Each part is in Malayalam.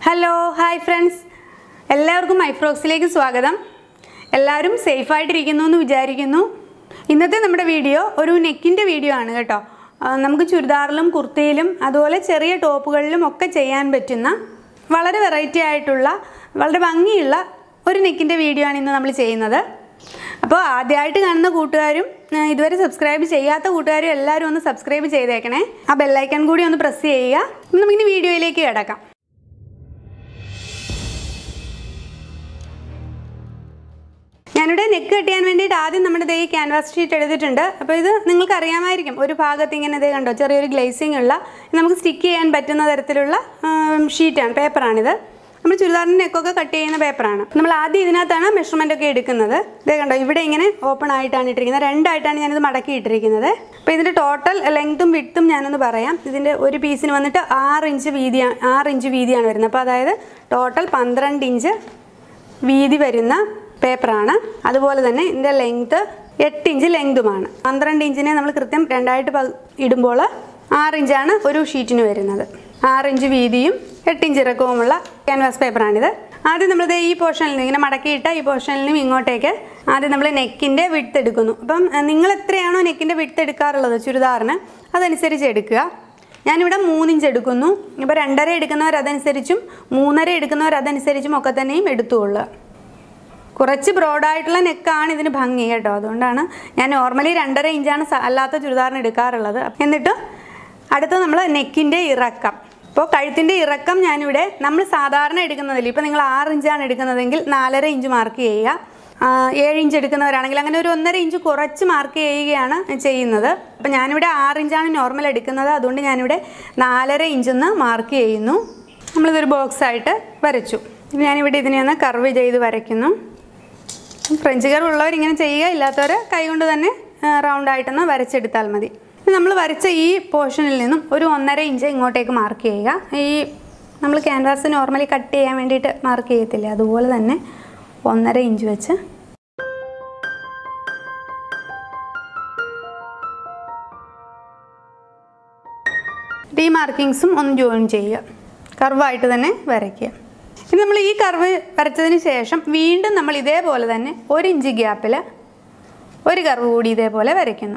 ഹലോ ഹായ് ഫ്രണ്ട്സ് എല്ലാവർക്കും മൈഫ്രോക്സിലേക്ക് സ്വാഗതം എല്ലാവരും സേഫായിട്ടിരിക്കുന്നു എന്ന് വിചാരിക്കുന്നു ഇന്നത്തെ നമ്മുടെ വീഡിയോ ഒരു നെക്കിൻ്റെ വീഡിയോ ആണ് കേട്ടോ ആ, നമുക്ക് ചുരിദാറിലും കുർത്തിയിലും അതുപോലെ ചെറിയ ടോപ്പുകളിലും ഒക്കെ ചെയ്യാൻ പറ്റുന്ന വളരെ വെറൈറ്റി ആയിട്ടുള്ള വളരെ ഭംഗിയുള്ള ഒരു നെക്കിൻ്റെ വീഡിയോ ആണ് ഇന്ന് നമ്മൾ ചെയ്യുന്നത് അപ്പോൾ ആദ്യമായിട്ട് കാണുന്ന കൂട്ടുകാരും ആ, ഇതുവരെ സബ്സ്ക്രൈബ് ചെയ്യാത്ത കൂട്ടുകാരും എല്ലാവരും ഒന്ന് സബ്സ്ക്രൈബ് ചെയ്തേക്കണേ ആ ബെല്ലൈക്കൺ കൂടി ഒന്ന് പ്രസ് ചെയ്യുക അപ്പം നമുക്കിനി വീഡിയോയിലേക്ക് കിടക്കാം ഞാനിവിടെ നെക്ക് കെട്ടിയാൻ വേണ്ടിയിട്ട് ആദ്യം നമ്മുടെ ദേ ഈ ക്യാൻവാസ് ഷീറ്റ് എടുത്തിട്ടുണ്ട് അപ്പോൾ ഇത് നിങ്ങൾക്ക് അറിയാമായിരിക്കും ഒരു ഭാഗത്ത് ഇങ്ങനെ ഇതേ കണ്ടോ ചെറിയൊരു ഗ്ലേസിംഗ് ഉള്ള നമുക്ക് സ്റ്റിക്ക് ചെയ്യാൻ പറ്റുന്ന തരത്തിലുള്ള ഷീറ്റാണ് പേപ്പറാണിത് നമ്മൾ ചുരിദാറിൻ്റെ നെക്കൊക്കെ കട്ട് ചെയ്യുന്ന പേപ്പറാണ് നമ്മൾ ആദ്യം ഇതിനകത്താണ് മെഷർമെൻ്റ് ഒക്കെ എടുക്കുന്നത് ഇതേ കണ്ടോ ഇവിടെ ഇങ്ങനെ ഓപ്പൺ ആയിട്ടാണ് ഇട്ടിരിക്കുന്നത് രണ്ടായിട്ടാണ് ഞാനിത് മടക്കി ഇട്ടിരിക്കുന്നത് അപ്പോൾ ഇതിൻ്റെ ടോട്ടൽ ലെങ്ത്തും വിട്ടും ഞാനൊന്ന് പറയാം ഇതിൻ്റെ ഒരു പീസിന് വന്നിട്ട് ആറ് ഇഞ്ച് വീതിയാണ് ആറ് ഇഞ്ച് വീതിയാണ് വരുന്നത് അപ്പോൾ അതായത് ടോട്ടൽ പന്ത്രണ്ട് ഇഞ്ച് വീതി വരുന്ന പേപ്പറാണ് അതുപോലെ തന്നെ ഇതിൻ്റെ ലെങ്ത്ത് എട്ട് ഇഞ്ച് ലെങ്തുമാണ് പന്ത്രണ്ട് ഇഞ്ചിനെ നമ്മൾ കൃത്യം രണ്ടായിട്ട് പ- ഇടുമ്പോൾ ആറ് ഇഞ്ചാണ് ഒരു ഷീറ്റിന് വരുന്നത് ആറ് ഇഞ്ച് വീതിയും എട്ട് ഇഞ്ച് ഇറക്കവുമുള്ള ക്യാൻവാസ് പേപ്പറാണിത് ആദ്യം നമ്മളിത് ഈ പോർഷനിൽ നിന്ന് ഇങ്ങനെ മടക്കിയിട്ട ഈ പോർഷനിൽ നിന്നും ഇങ്ങോട്ടേക്ക് ആദ്യം നമ്മൾ നെക്കിൻ്റെ വിട്ട് എടുക്കുന്നു അപ്പം അഹ് നിങ്ങൾ എത്രയാണോ നെക്കിൻ്റെ വിട്ട് എടുക്കാറുള്ളത് ചുരിദാറിന് അതനുസരിച്ച് എടുക്കുക ഞാനിവിടെ മൂന്നിഞ്ച് എടുക്കുന്നു ഇപ്പോൾ രണ്ടര എടുക്കുന്നവർ അതനുസരിച്ചും മൂന്നര എടുക്കുന്നവർ അതനുസരിച്ചും ഒക്കെ തന്നെയും എടുത്തുകൊള്ളുക കുറച്ച് ബ്രോഡായിട്ടുള്ള നെക്കാണ് ഇതിന് ഭംഗി കേട്ടോ അതുകൊണ്ടാണ് ഞാൻ നോർമലി രണ്ടര ഇഞ്ചാണ് സ- അല്ലാത്ത ചുരിദാറിന് എടുക്കാറുള്ളത് എന്നിട്ട് അടുത്ത നമ്മൾ നെക്കിൻ്റെ ഇറക്കം ഇപ്പോൾ കഴുത്തിൻ്റെ ഇറക്കം ഞാനിവിടെ നമ്മൾ സാധാരണ എടുക്കുന്നതിൽ ഇപ്പോൾ നിങ്ങൾ ആറ് ഇഞ്ചാണ് എടുക്കുന്നതെങ്കിൽ നാലര ഇഞ്ച് മാർക്ക് ചെയ്യുക ആ, ഏഴ് ഇഞ്ച് എടുക്കുന്നവരാണെങ്കിൽ അങ്ങനെ ഒരു ഒന്നര ഇഞ്ച് കുറച്ച് മാർക്ക് ചെയ്യുകയാണ് ചെയ്യുന്നത് അപ്പോൾ ഞാനിവിടെ ആറ് ഇഞ്ചാണ് നോർമൽ എടുക്കുന്നത് അതുകൊണ്ട് ഞാനിവിടെ നാലര ഇഞ്ചെന്ന് മാർക്ക് ചെയ്യുന്നു നമ്മളിതൊരു ബോക്സ് ആയിട്ട് വരച്ചു ഇനി ഞാനിവിടെ ഇതിനെ ഒന്ന് കർവ് ചെയ്ത് വരയ്ക്കുന്നു ഫ്രഞ്ച് കർവ് ഉള്ളവർ ഇങ്ങനെ ചെയ്യുക ഇല്ലാത്തവർ കൈകൊണ്ട് തന്നെ റൗണ്ട് ആയിട്ടൊന്ന് വരച്ചെടുത്താൽ മതി ഇനി നമ്മൾ വരച്ച ഈ പോർഷനിൽ നിന്നും ഒരു ഒന്നര ഇഞ്ച് ഇങ്ങോട്ടേക്ക് മാർക്ക് ചെയ്യുക ഈ നമ്മൾ ക്യാൻവാസ് നോർമലി കട്ട് ചെയ്യാൻ വേണ്ടിയിട്ട് മാർക്ക് ചെയ്യത്തില്ലേ അതുപോലെ തന്നെ ഒന്നര ഇഞ്ച് വെച്ച് ഈ മാർക്കിങ്സും ഒന്ന് ജോയിൻ ചെയ്യുക കർവായിട്ട് തന്നെ വരയ്ക്കുക ഇനി നമ്മൾ ഈ കർവ് വരച്ചതിന് ശേഷം വീണ്ടും നമ്മൾ ഇതേപോലെ തന്നെ ഒരു ഇഞ്ച് ഗ്യാപ്പിൽ ഒരു കർവ് കൂടി ഇതേപോലെ വരയ്ക്കുന്നു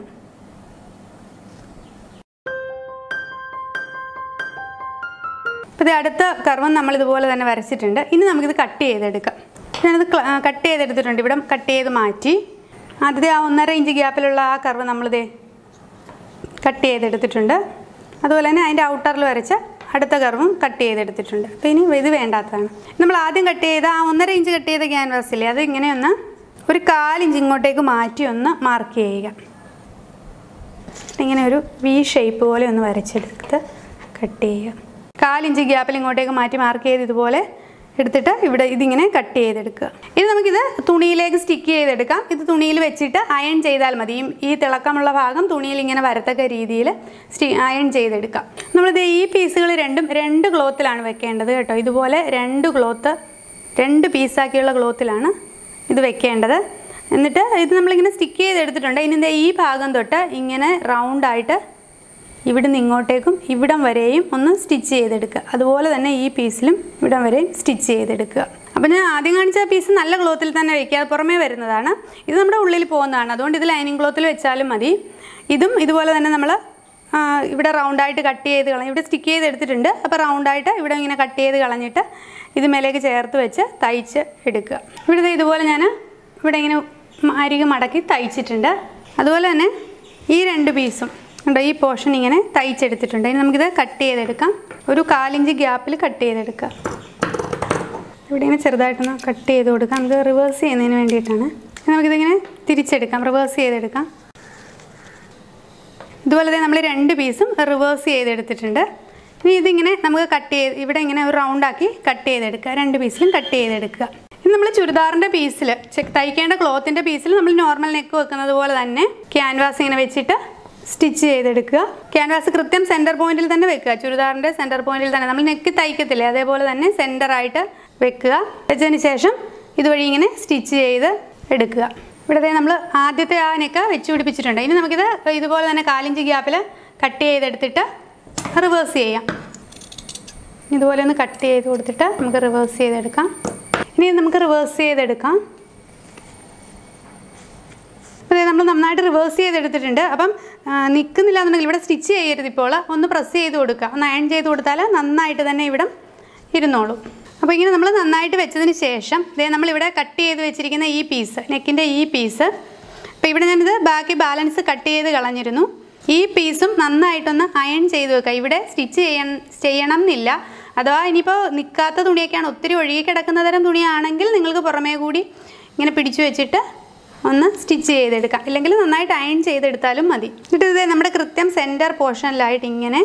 അപ്പോൾ ഇത് അടുത്ത കർവും നമ്മൾ ഇതുപോലെ തന്നെ വരച്ചിട്ടുണ്ട് ഇനി നമുക്കിത് കട്ട് ചെയ്തെടുക്കാം ഞാനത് കട്ട് ചെയ്തെടുത്തിട്ടുണ്ട് ഇവിടെ കട്ട് ചെയ്ത് മാറ്റി ആദ്യത്തെ ആ ഒന്നര ഇഞ്ച് ഗ്യാപ്പിലുള്ള ആ കർവ് നമ്മളിതേ കട്ട് ചെയ്തെടുത്തിട്ടുണ്ട് അതുപോലെ തന്നെ അതിൻ്റെ ഔട്ടറിൽ വരച്ച അടുത്ത കർവും കട്ട് ചെയ്തെടുത്തിട്ടുണ്ട് അപ്പോൾ ഇനി ഇത് വേണ്ടാത്തതാണ് നമ്മൾ ആദ്യം കട്ട് ചെയ്ത ആ ഒന്നര ഇഞ്ച് കട്ട് ചെയ്ത ക്യാൻവാസില്ലേ അത് ഇങ്ങനെ ഒന്ന് ഒരു കാലിഞ്ച് ഇങ്ങോട്ടേക്ക് മാറ്റി ഒന്ന് മാർക്ക് ചെയ്യുക ഇങ്ങനെ ഒരു വി ഷേപ്പ് പോലെ ഒന്ന് വരച്ചെടുത്ത് കട്ട് ചെയ്യുക കാലിഞ്ച് ഗ്യാപ്പിൽ ഇങ്ങോട്ടേക്ക് മാറ്റി മാർക്ക് ചെയ്ത് ഇതുപോലെ എടുത്തിട്ട് ഇവിടെ ഇതിങ്ങനെ കട്ട് ചെയ്തെടുക്കുക ഇനി നമുക്കിത് തുണിയിലേക്ക് സ്റ്റിക്ക് ചെയ്തെടുക്കാം ഇത് തുണിയിൽ വെച്ചിട്ട് അയൺ ചെയ്താൽ മതി ഈ- ഈ തിളക്കമുള്ള ഭാഗം തുണിയിൽ ഇങ്ങനെ വരത്തക്ക രീതിയിൽ സ്റ്റി അയൺ ചെയ്തെടുക്കാം നമ്മളിത് ഈ പീസുകൾ രണ്ടും രണ്ട് ക്ലോത്തിലാണ് വെക്കേണ്ടത് കേട്ടോ ഇതുപോലെ രണ്ട് ക്ലോത്ത് രണ്ട് പീസാക്കിയുള്ള ക്ലോത്തിലാണ് ഇത് വെക്കേണ്ടത് എന്നിട്ട് ഇത് നമ്മളിങ്ങനെ സ്റ്റിക്ക് ചെയ്തെടുത്തിട്ടുണ്ട് ഇനി ദേ ഈ ഭാഗം തൊട്ട് ഇങ്ങനെ റൗണ്ടായിട്ട് ഇവിടുന്ന് ഇങ്ങോട്ടേക്കും ഇവിടം വരെയും ഒന്ന് സ്റ്റിച്ച് ചെയ്തെടുക്കുക അതുപോലെ തന്നെ ഈ പീസിലും ഇവിടം വരെയും സ്റ്റിച്ച് ചെയ്തെടുക്കുക അപ്പോൾ ഞാൻ ആദ്യം കാണിച്ച പീസ് നല്ല ക്ലോത്തിൽ തന്നെ വയ്ക്കുക അത് പുറമേ വരുന്നതാണ് ഇത് നമ്മുടെ ഉള്ളിൽ പോകുന്നതാണ് അതുകൊണ്ട് ഇത് ലൈനിങ് ക്ലോത്തിൽ വെച്ചാലും മതി ഇതും ഇതുപോലെ തന്നെ നമ്മൾ ഇവിടെ റൗണ്ടായിട്ട് കട്ട് ചെയ്ത് കളഞ്ഞ് ഇവിടെ സ്റ്റിക്ക് ചെയ്തെടുത്തിട്ടുണ്ട് അപ്പോൾ റൗണ്ടായിട്ട് ഇവിടെ ഇങ്ങനെ കട്ട് ചെയ്ത് കളഞ്ഞിട്ട് ഇത് മേലേക്ക് ചേർത്ത് വെച്ച് തയ്ച്ച് എടുക്കുക ഇവിടെ ദേ ഇതുപോലെ ഞാൻ ഇവിടെ ഇങ്ങനെ അരികെ മടക്കി തയ്ച്ചിട്ടുണ്ട് അതുപോലെ തന്നെ ഈ രണ്ട് പീസും ഉണ്ടോ ഈ പോർഷൻ ഇങ്ങനെ തയ്ച്ചെടുത്തിട്ടുണ്ട് ഇനി നമുക്കിത് കട്ട് ചെയ്തെടുക്കാം ഒരു കാലിഞ്ച് ഗ്യാപ്പിൽ കട്ട് ചെയ്തെടുക്കാം ഇവിടെ ഇങ്ങനെ ചെറുതായിട്ടൊന്ന് കട്ട് ചെയ്ത് കൊടുക്കാം നമുക്ക് റിവേഴ്സ് ചെയ്യുന്നതിന് വേണ്ടിയിട്ടാണ് ഇനി നമുക്കിതിങ്ങനെ തിരിച്ചെടുക്കാം റിവേഴ്സ് ചെയ്തെടുക്കാം ഇതുപോലെ തന്നെ നമ്മൾ രണ്ട് പീസും റിവേഴ്സ് ചെയ്തെടുത്തിട്ടുണ്ട് ഇനി ഇതിങ്ങനെ നമുക്ക് കട്ട് ചെയ്ത് ഇവിടെ ഇങ്ങനെ ഒരു റൗണ്ടാക്കി കട്ട് ചെയ്തെടുക്കുക രണ്ട് പീസിലും കട്ട് ചെയ്തെടുക്കുക ഇനി നമ്മൾ ചുരിദാറിൻ്റെ പീസിൽ തയ്ക്കേണ്ട ക്ലോത്തിൻ്റെ പീസിൽ നമ്മൾ നോർമൽ നെക്ക് വെക്കുന്നത് പോലെ തന്നെ ക്യാൻവാസ് ഇങ്ങനെ വെച്ചിട്ട് സ്റ്റിച്ച് ചെയ്തെടുക്കുക ക്യാൻവാസ് കൃത്യം സെൻറ്റർ പോയിന്റിൽ തന്നെ വെക്കുക ചുരിദാറിൻ്റെ സെൻറ്റർ പോയിന്റിൽ തന്നെ നമ്മൾ നെക്ക് തയ്ക്കത്തില്ലേ അതേപോലെ തന്നെ സെൻറ്ററായിട്ട് വെക്കുക വെച്ചതിന് ശേഷം ഇതുവഴി ഇങ്ങനെ സ്റ്റിച്ച് ചെയ്ത് എടുക്കുക ഇവിടെ നമ്മൾ ആദ്യത്തെ ആ നെക്ക് വെച്ച് പിടിപ്പിച്ചിട്ടുണ്ട് ഇനി നമുക്കിത് ഇതുപോലെ തന്നെ കാലിഞ്ച് ഗ്യാപ്പിൽ കട്ട് ചെയ്തെടുത്തിട്ട് റിവേഴ്സ് ചെയ്യാം ഇതുപോലെ ഒന്ന് കട്ട് ചെയ്ത് കൊടുത്തിട്ട് നമുക്ക് റിവേഴ്സ് ചെയ്തെടുക്കാം ഇനി നമുക്ക് റിവേഴ്സ് ചെയ്തെടുക്കാം അതെ നമ്മൾ നന്നായിട്ട് റിവേഴ്സ് ചെയ്തെടുത്തിട്ടുണ്ട് അപ്പം ആ, നിൽക്കുന്നില്ല എന്നുണ്ടെങ്കിൽ ഇവിടെ സ്റ്റിച്ച് ചെയ്യരുത് ഇപ്പോൾ ഒന്ന് പ്രസ് ചെയ്ത് കൊടുക്കുക ഒന്ന് അയൺ ചെയ്ത് കൊടുത്താൽ നന്നായിട്ട് തന്നെ ഇവിടെ ഇരുന്നോളും അപ്പോൾ ഇങ്ങനെ നമ്മൾ നന്നായിട്ട് വെച്ചതിന് ശേഷം ഇതേ നമ്മളിവിടെ കട്ട് ചെയ്ത് വെച്ചിരിക്കുന്ന ഈ പീസ് നെക്കിൻ്റെ ഈ പീസ് അപ്പോൾ ഇവിടെ ഞാനിത് ബാക്കി ബാലൻസ് കട്ട് ചെയ്ത് കളഞ്ഞിരുന്നു ഈ പീസും നന്നായിട്ടൊന്ന് അയൺ ചെയ്ത് വെക്കുക ഇവിടെ സ്റ്റിച്ച് ചെയ്യണം ചെയ്യണം എന്നില്ല അഥവാ ഇനിയിപ്പോൾ നിൽക്കാത്ത തുണിയൊക്കെയാണ് ഒത്തിരി ഒഴുകി കിടക്കുന്ന തരം തുണിയാണെങ്കിൽ നിങ്ങൾക്ക് പുറമേ കൂടി ഇങ്ങനെ പിടിച്ചു വെച്ചിട്ട് ഒന്ന് സ്റ്റിച്ച് ചെയ്തെടുക്കാം ഇല്ലെങ്കിൽ നന്നായിട്ട് അയൺ ചെയ്തെടുത്താലും മതി എന്നിട്ട് ഇത് നമ്മുടെ കൃത്യം സെൻറ്റർ പോർഷനിലായിട്ട് ഇങ്ങനെ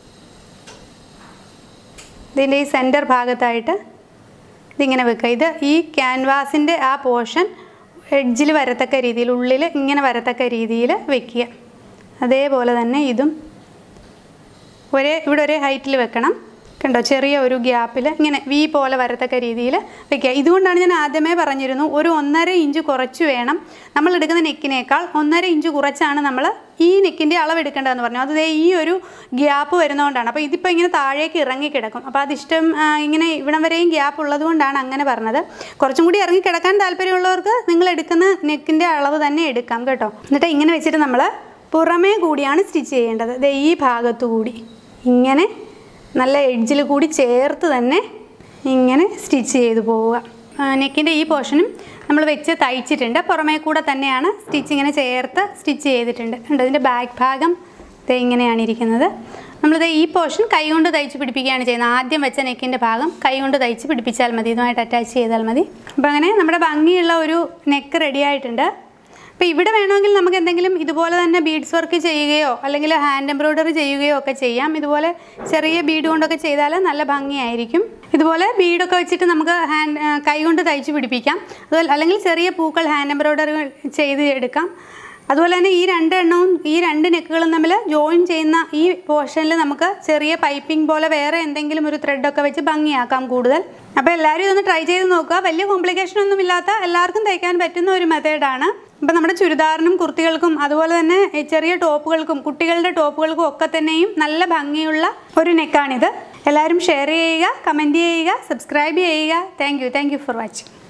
ഇതിൻ്റെ ഈ സെൻറ്റർ ഭാഗത്തായിട്ട് ഇതിങ്ങനെ വെക്കുക ഇത് ഈ ക്യാൻവാസിൻ്റെ ആ പോർഷൻ എഡ്ജിൽ വരത്തക്ക രീതിയിൽ ഉള്ളിൽ ഇങ്ങനെ വരത്തക്ക രീതിയിൽ വെക്കുക അതേപോലെ തന്നെ ഇതും ഒരേ ഇവിടെ ഒരേ ഹൈറ്റിൽ വെക്കണം കണ്ടോ ചെറിയ ഒരു ഗ്യാപ്പിൽ ഇങ്ങനെ വി പോലെ വരത്തക്ക രീതിയിൽ വെക്കുക ഇതുകൊണ്ടാണ് ഞാൻ ആദ്യമേ പറഞ്ഞിരുന്നു ഒരു ഒന്നര ഇഞ്ച് കുറച്ച് വേണം നമ്മൾ എടുക്കുന്ന നെക്കിനേക്കാൾ ഒന്നര ഇഞ്ച് കുറച്ചാണ് നമ്മൾ ഈ നെക്കിൻ്റെ അളവ് എടുക്കേണ്ടതെന്ന് പറഞ്ഞു അത് ദേ ഈ ഒരു ഗ്യാപ്പ് വരുന്നതുകൊണ്ടാണ് അപ്പോൾ ഇതിപ്പോൾ ഇങ്ങനെ താഴേക്ക് ഇറങ്ങി കിടക്കും അപ്പോൾ അതിഷ്ടം ആ, ഇങ്ങനെ ഇവിടം വരെയും ഗ്യാപ്പ് ഉള്ളത് കൊണ്ടാണ് അങ്ങനെ പറഞ്ഞത് കുറച്ചും കൂടി ഇറങ്ങി കിടക്കാൻ താല്പര്യമുള്ളവർക്ക് നിങ്ങൾ എടുക്കുന്ന നെക്കിൻ്റെ അളവ് തന്നെ എടുക്കാം കേട്ടോ എന്നിട്ട് ഇങ്ങനെ വെച്ചിട്ട് നമ്മൾ പുറമേ കൂടിയാണ് സ്റ്റിച്ച് ചെയ്യേണ്ടത് ദേ ഈ ഭാഗത്തു കൂടി ഇങ്ങനെ നല്ല എഡ്ജിൽ കൂടി ചേർത്ത് തന്നെ ഇങ്ങനെ സ്റ്റിച്ച് ചെയ്ത് പോവുക നെക്കിൻ്റെ ഈ പോർഷനും നമ്മൾ വെച്ച് തയ്ച്ചിട്ടുണ്ട് പുറമേ കൂടെ തന്നെയാണ് സ്റ്റിച്ച് ഇങ്ങനെ ചേർത്ത് സ്റ്റിച്ച് ചെയ്തിട്ടുണ്ട് കണ്ടോ ഇതിൻ്റെ ബാക്ക് ഭാഗം ദേ ഇങ്ങനെയാണ് ഇരിക്കുന്നത് നമ്മളിത് ഈ പോർഷൻ കൈകൊണ്ട് തയ്ച്ച് പിടിപ്പിക്കുകയാണ് ചെയ്യുന്നത് ആദ്യം വെച്ച നെക്കിൻ്റെ ഭാഗം കൈകൊണ്ട് തയ്ച്ച് പിടിപ്പിച്ചാൽ മതി ഇതുമായിട്ട് അറ്റാച്ച് ചെയ്താൽ മതി അപ്പോൾ അങ്ങനെ നമ്മുടെ ഭംഗിയുള്ള ഒരു നെക്ക് റെഡി ആയിട്ടുണ്ട് അപ്പോൾ ഇവിടെ വേണമെങ്കിൽ നമുക്ക് എന്തെങ്കിലും ഇതുപോലെ തന്നെ ബീഡ്സ് വർക്ക് ചെയ്യുകയോ അല്ലെങ്കിൽ ഹാൻഡ് എംബ്രോയ്ഡറി ചെയ്യുകയോ ഒക്കെ ചെയ്യാം ഇതുപോലെ ചെറിയ ബീഡ് കൊണ്ടൊക്കെ ചെയ്താൽ നല്ല ഭംഗിയായിരിക്കും ഇതുപോലെ ബീഡൊക്കെ വെച്ചിട്ട് നമുക്ക് ഹാൻഡ് കൈ കൊണ്ട് തയ്ച്ച് പിടിപ്പിക്കാം അതുപോലെ അല്ലെങ്കിൽ ചെറിയ പൂക്കൾ ഹാൻഡ് എംബ്രോയ്ഡറി ചെയ്ത് എടുക്കാം അതുപോലെ തന്നെ ഈ രണ്ട് എണ്ണവും ഈ രണ്ട് നെക്കുകളും തമ്മിൽ ജോയിൻ ചെയ്യുന്ന ഈ പോർഷനിൽ നമുക്ക് ചെറിയ പൈപ്പിംഗ് പോലെ വേറെ എന്തെങ്കിലും ഒരു ത്രെഡൊക്കെ വെച്ച് ഭംഗിയാക്കാം കൂടുതൽ അപ്പോൾ എല്ലാവരും ഇതൊന്ന് ട്രൈ ചെയ്ത് നോക്കുക വലിയ കോംപ്ലിക്കേഷൻ ഒന്നും ഇല്ലാത്ത എല്ലാവർക്കും തയ്ക്കാൻ പറ്റുന്ന ഒരു മെത്തേഡാണ് അപ്പം നമ്മുടെ ചുരിദാറിനും കുർത്തികൾക്കും അതുപോലെ തന്നെ ഈ ചെറിയ ടോപ്പുകൾക്കും കുട്ടികളുടെ ടോപ്പുകൾക്കും ഒക്കെ തന്നെയും നല്ല ഭംഗിയുള്ള ഒരു നെക്കാണിത് എല്ലാവരും ഷെയർ ചെയ്യുക കമൻറ്റ് ചെയ്യുക സബ്സ്ക്രൈബ് ചെയ്യുക thank you thank you for watching